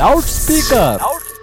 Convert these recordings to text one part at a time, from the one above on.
loud speaker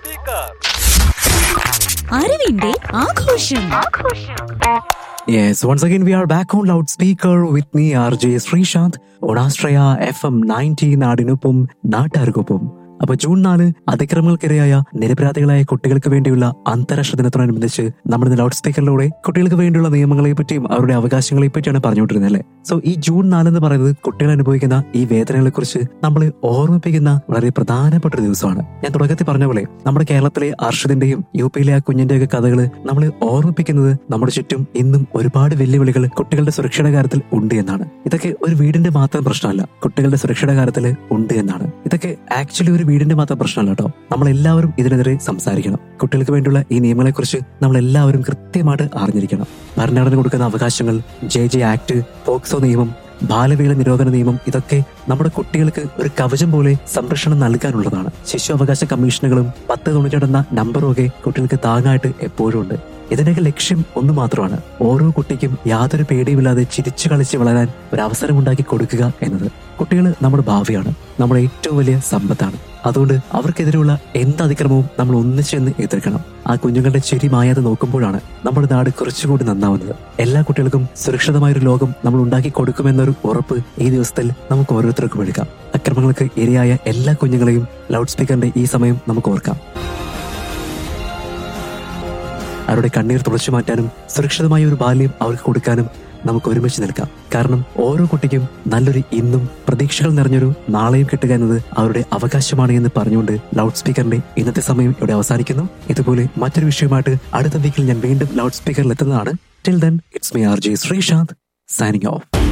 അറിവിന്റെ ആഘോഷം Yes, once again we are back on loudspeaker with me RJ Srishant on Astraya FM 90 നാടിനൊപ്പം നാട്ടുകാർക്കൊപ്പം അപ്പൊ June നാല് അതിക്രമങ്ങൾക്കിരയായ നിരപരാധികളായ കുട്ടികൾക്ക് വേണ്ടിയുള്ള അന്താരാഷ്ട്ര ദിനത്തോടനുബന്ധിച്ച് നമ്മുടെ ലൗഡ് സ്പീക്കറിലൂടെ കുട്ടികൾക്ക് വേണ്ടിയുള്ള നിയമങ്ങളെ പറ്റിയും അവരുടെ അവകാശങ്ങളെ പറ്റിയാണ് പറഞ്ഞുകൊണ്ടിരുന്നത് അല്ലേ സോ ഈ ജൂൺ നാല് എന്ന് പറയുന്നത് കുട്ടികൾ അനുഭവിക്കുന്ന ഈ വേദനകളെ കുറിച്ച് നമ്മൾ ഓർമ്മിപ്പിക്കുന്ന വളരെ പ്രധാനപ്പെട്ട ഒരു ദിവസമാണ് ഞാൻ തുടക്കത്തിൽ പറഞ്ഞ പോലെ നമ്മുടെ കേരളത്തിലെ അർഷദിന്റെയും യു പിയിലെ ആ കുഞ്ഞിന്റെയൊക്കെ കഥകൾ നമ്മൾ ഓർമ്മിപ്പിക്കുന്നത് നമ്മുടെ ചുറ്റും ഇന്നും ഒരുപാട് വെല്ലുവിളികൾ കുട്ടികളുടെ സുരക്ഷയുടെ കാര്യത്തിൽ ഉണ്ട് എന്നാണ് ഇതൊക്കെ ഒരു വീടിന്റെ മാത്രം പ്രശ്നമല്ല കുട്ടികളുടെ സുരക്ഷയുടെ കാര്യത്തിൽ ഉണ്ട് എന്നാണ് ഇതൊക്കെ ആക്ച്വലി ഒരു വീടിന്റെ മാത്രം പ്രശ്നമല്ല കേട്ടോ നമ്മൾ എല്ലാവരും ഇതിനെതിരെ സംസാരിക്കണം കുട്ടികൾക്ക് വേണ്ടിയുള്ള ഈ നിയമങ്ങളെ കുറിച്ച് നമ്മൾ എല്ലാവരും കൃത്യമായിട്ട് അറിഞ്ഞിരിക്കണം ഭരണഘടന കൊടുക്കുന്ന അവകാശങ്ങൾ ജെ ജെ ആക്ട് പോക്സോ നിയമം ബാലവേല നിരോധന നിയമം ഇതൊക്കെ നമ്മുടെ കുട്ടികൾക്ക് ഒരു കവചം പോലെ സംരക്ഷണം നൽകാനുള്ളതാണ് ശിശു അവകാശ കമ്മീഷനുകളും പത്ത് തൊണ്ണൂറ്റെടുന്ന നമ്പറും ഒക്കെ കുട്ടികൾക്ക് താങ്ങായിട്ട് എപ്പോഴും ഉണ്ട് ഇതിന്റെയൊക്കെ ലക്ഷ്യം ഒന്ന് മാത്രമാണ് ഓരോ കുട്ടിക്കും യാതൊരു പേടിയുമില്ലാതെ ചിരിച്ചു കളിച്ച് വളരാൻ ഒരു അവസരം ഉണ്ടാക്കി കൊടുക്കുക എന്നത് കുട്ടികൾ നമ്മുടെ ഭാവിയാണ് നമ്മുടെ ഏറ്റവും വലിയ സമ്പത്താണ് അതുകൊണ്ട് അവർക്കെതിരെയുള്ള എന്ത് അതിക്രമവും നമ്മൾ ഒന്നിച്ചെന്ന് എതിർക്കണം ആ കുഞ്ഞുങ്ങളുടെ ചിരി മായാതെ നോക്കുമ്പോഴാണ് നമ്മുടെ നാട് കുറച്ചുകൂടി നന്നാവുന്നത് എല്ലാ കുട്ടികൾക്കും സുരക്ഷിതമായ ഒരു ലോകം നമ്മൾ ഉണ്ടാക്കി കൊടുക്കുമെന്നൊരു ഉറപ്പ് ഈ ദിവസത്തിൽ നമുക്ക് ഓരോരുത്തർക്കും എടുക്കാം അക്രമങ്ങൾക്ക് ഇരയായ എല്ലാ കുഞ്ഞുങ്ങളെയും ലൗഡ് സ്പീക്കറിന്റെ ഈ സമയം നമുക്ക് ഓർക്കാം അവരുടെ കണ്ണീർ തുടച്ചു മാറ്റാനും സുരക്ഷിതമായ ഒരു ബാല്യം അവർക്ക് കൊടുക്കാനും നമുക്ക് ഒരുമിച്ച് നിൽക്കാം കാരണം ഓരോ കുട്ടിക്കും നല്ലൊരു ഇന്നും പ്രതീക്ഷകൾ നിറഞ്ഞൊരു നാളെയും കിട്ടുക എന്നത് അവരുടെ അവകാശമാണ് എന്ന് പറഞ്ഞുകൊണ്ട് ലൗഡ് സ്പീക്കറിന്റെ ഇന്നത്തെ സമയം ഇവിടെ അവസാനിക്കുന്നു ഇതുപോലെ മറ്റൊരു വിഷയമായിട്ട് അടുത്ത വീക്കിൽ ഞാൻ വീണ്ടും ലൗഡ് സ്പീക്കറിൽ എത്തുന്നതാണ് till then it's my R J Sreesanth signing of